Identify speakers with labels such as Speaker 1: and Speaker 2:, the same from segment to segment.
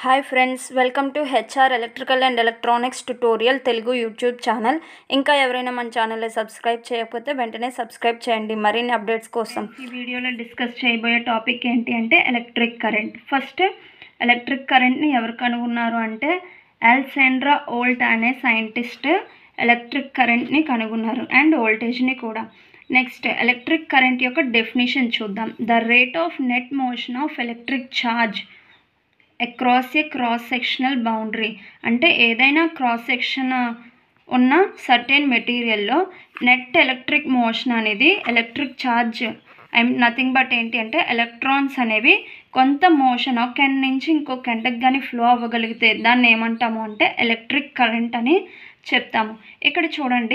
Speaker 1: hi friends welcome to HR electrical and electronics tutorial Telugu YouTube channel ఇంకా ఎవరైనా మన ఛానల్ని సబ్స్క్రైబ్ చేయకపోతే వెంటనే సబ్స్క్రైబ్ చేయండి మరిన్ని అప్డేట్స్ కోసం
Speaker 2: ఈ వీడియోలో డిస్కస్ చేయబోయే టాపిక్ ఏంటి అంటే ఎలక్ట్రిక్ కరెంట్ ఫస్ట్ ఎలక్ట్రిక్ కరెంట్ని ఎవరు కనుగొన్నారు అంటే అల్సెండ్రా ఓల్ట్ అనే సైంటిస్ట్ ఎలక్ట్రిక్ కరెంట్ని కనుగొన్నారు అండ్ వోల్టేజ్ని కూడా నెక్స్ట్ ఎలక్ట్రిక్ కరెంట్ యొక్క డెఫినేషన్ చూద్దాం the rate of net motion of electric charge across a cross sectional boundary అంటే ఏదైనా క్రాస్ సెక్షన్ ఉన్న సర్టెన్ మెటీరియల్లో నెట్ ఎలక్ట్రిక్ మోషన్ అనేది electric charge I nothing but ఏంటి అంటే ఎలక్ట్రాన్స్ అనేవి కొంత మోషన్ ఒక ఎండ్ నుంచి ఇంకొక ఎండకి కానీ ఫ్లో అవ్వగలిగితే దాన్ని ఏమంటాము అంటే ఎలక్ట్రిక్ కరెంట్ అని చెప్తాము ఇక్కడ చూడండి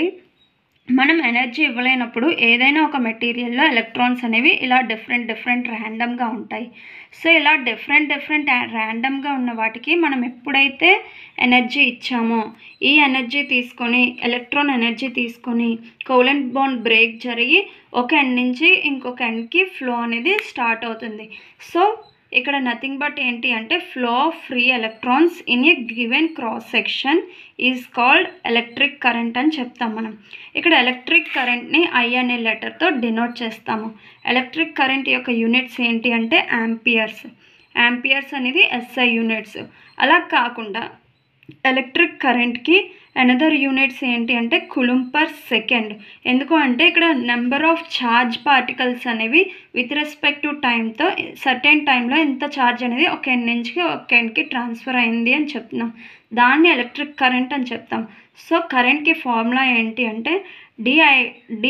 Speaker 2: మనం ఎనర్జీ ఇవ్వలేనప్పుడు ఏదైనా ఒక మెటీరియల్లో ఎలక్ట్రాన్స్ అనేవి ఇలా డిఫరెంట్ డిఫరెంట్ ర్యాండమ్గా ఉంటాయి సో ఇలా డిఫరెంట్ డిఫరెంట్ ర్యాండమ్గా ఉన్న వాటికి మనం ఎప్పుడైతే ఎనర్జీ ఇచ్చామో ఈ ఎనర్జీ తీసుకొని ఎలక్ట్రాన్ ఎనర్జీ తీసుకొని కోలెంట్ బాండ్ బ్రేక్ జరిగి ఒక ఎండ్ నుంచి ఇంకొక ఎండ్కి ఫ్లో అనేది స్టార్ట్ అవుతుంది సో ఇక్కడ నథింగ్ బట్ ఏంటి అంటే flow of free electrons in a given cross section is called electric current అని చెప్తాం మనం ఇక్కడ ఎలక్ట్రిక్ కరెంట్ని ఐ అనే లెటర్తో డినోట్ చేస్తాము ఎలక్ట్రిక్ కరెంట్ యొక్క యూనిట్స్ ఏంటి అంటే యాంపియర్స్ యాంపియర్స్ అనేది ఎస్ఐ యూనిట్స్ అలా కాకుండా ఎలక్ట్రిక్ కరెంట్కి అనదర్ యూనిట్స్ ఏంటి అంటే కులుం పర్ సెకండ్ ఎందుకు అంటే ఇక్కడ నెంబర్ ఆఫ్ ఛార్జ్ పార్టికల్స్ అనేవి విత్ రెస్పెక్ట్ టు టైంతో సర్టెన్ టైంలో ఎంత ఛార్జ్ అనేది ఒక ఎండ్ నుంచి ఒక ఎండ్కి ట్రాన్స్ఫర్ అయింది అని చెప్తున్నాం దాన్ని ఎలక్ట్రిక్ కరెంట్ అని చెప్తాం సో కరెంట్కి ఫార్ములా ఏంటి అంటే DI D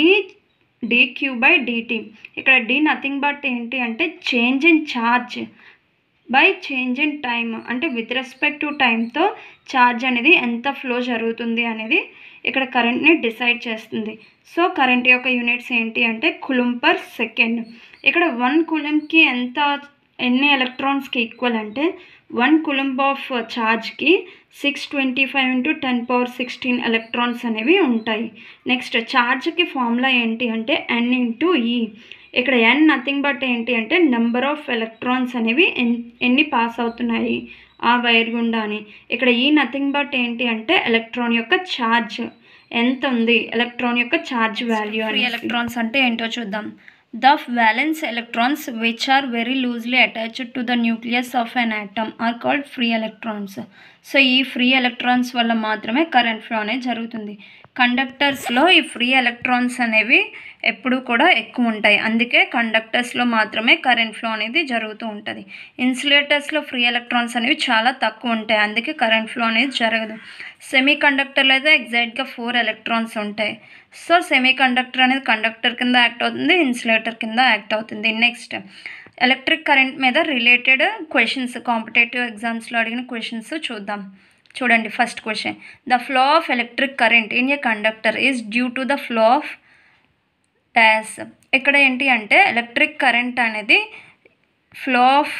Speaker 2: DQ by DT ఇక్కడ డి నథింగ్ బట్ ఏంటి అంటే change in charge by change in time అంటే విత్ రెస్పెక్ట్ టు టైంతో ఛార్జ్ అనేది ఎంత ఫ్లో జరుగుతుంది అనేది ఇక్కడ కరెంట్ని డిసైడ్ చేస్తుంది సో కరెంట్ యొక్క యూనిట్స్ ఏంటి అంటే కులుం పర్ సెకండ్ ఇక్కడ వన్ కులంకి ఎంత ఎన్ని ఎలక్ట్రాన్స్కి ఈక్వల్ అంటే వన్ కులంబ్ ఆఫ్ ఛార్జ్కి six twenty five into ten power sixteen electrons అనేవి ఉంటాయి నెక్స్ట్ ఛార్జ్కి ఫార్ములా ఏంటి అంటే ఎన్ ఇంటూ ఈ ఇక్కడ ఎన్ నథింగ్ బట్ ఏంటి అంటే నెంబర్ ఆఫ్ ఎలక్ట్రాన్స్ అనేవి ఎన్ ఎన్ని పాస్ అవుతున్నాయి ఆ వైర్ గుండా అని ఇక్కడ ఈ నథింగ్ బట్ ఏంటి అంటే ఎలక్ట్రాన్ యొక్క ఛార్జ్ ఎంత ఉంది ఎలక్ట్రాన్ యొక్క ఛార్జ్ వాల్యూ అని ఎలక్ట్రాన్స్ అంటే ఏంటో చూద్దాం the valence electrons which are very loosely attached to the nucleus of an atom are called free electrons so ఈ ఫ్రీ ఎలక్ట్రాన్స్ వల్ల మాత్రమే కరెంట్ ఫ్లో అనేది జరుగుతుంది కండక్టర్స్లో ఈ ఫ్రీ ఎలక్ట్రాన్స్ అనేవి ఎప్పుడు కూడా ఎక్కువ ఉంటాయి అందుకే కండక్టర్స్లో మాత్రమే కరెంట్ ఫ్లో అనేది జరుగుతూ ఉంటుంది ఇన్సులేటర్స్లో ఫ్రీ ఎలక్ట్రాన్స్ అనేవి చాలా తక్కువ ఉంటాయి అందుకే కరెంట్ ఫ్లో అనేది జరగదు సెమీ కండక్టర్లో అయితే ఎగ్జాక్ట్గా ఫోర్ ఎలక్ట్రాన్స్ ఉంటాయి సో సెమీ కండక్టర్ అనేది కండక్టర్ కింద యాక్ట్ అవుతుంది ఇన్సులేటర్ కింద యాక్ట్ అవుతుంది నెక్స్ట్ ఎలక్ట్రిక్ కరెంట్ మీద రిలేటెడ్ క్వశ్చన్స్ కాంపిటేటివ్ ఎగ్జామ్స్లో అడిగిన క్వశ్చన్స్ చూద్దాం చూడండి first question the flow of electric current in a conductor is due to the flow of dash ఇక్కడ ఏంటి అంటే ఎలక్ట్రిక్ కరెంట్ అనేది ఫ్లో ఆఫ్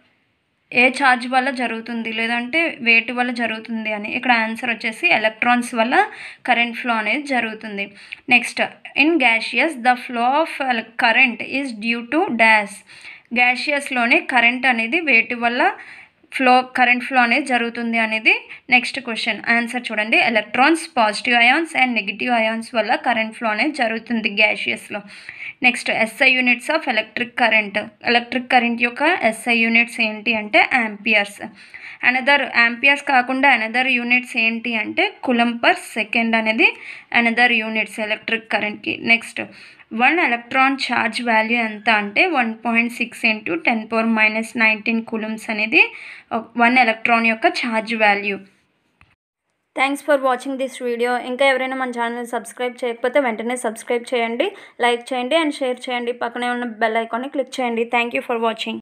Speaker 2: ఏ ఛార్జ్ వల్ల జరుగుతుంది లేదంటే వేటి వల్ల జరుగుతుంది అని ఇక్కడ ఆన్సర్ వచ్చేసి ఎలక్ట్రాన్స్ వల్ల కరెంట్ ఫ్లో అనేది జరుగుతుంది next in gaseous the flow of current is due to dash గ్యాషియస్లోనే కరెంట్ అనేది వేటి వల్ల ఫ్లో కరెంట్ ఫ్లో అనేది జరుగుతుంది అనేది నెక్స్ట్ క్వశ్చన్ ఆన్సర్ చూడండి electrons positive ions and negative ions వల్ల కరెంట్ ఫ్లో అనేది జరుగుతుంది గ్యాషియస్లో next SI units of electric current electric current యొక్క ఎస్ఐ యూనిట్స్ ఏంటి అంటే యాంపియర్స్ అనదర్ యాంపియర్స్ కాకుండా అనదర్ యూనిట్స్ ఏంటి అంటే కులం పర్ సెకండ్ అనేది another units electric కరెంట్కి next one electron charge value ఎంత అంటే one point six into ten power minus nineteen coulombs అనేది వన్ ఎలక్ట్రాన్ యొక్క charge value
Speaker 1: thanks for watching this video ఇంకా ఎవరైనా మన ఛానల్ని సబ్స్క్రైబ్ చేయకపోతే వెంటనే సబ్స్క్రైబ్ చేయండి లైక్ చేయండి అండ్ షేర్ చేయండి పక్కనే ఉన్న బెల్ ఐకాన్ని క్లిక్ చేయండి థ్యాంక్ యూ ఫర్ వాచింగ్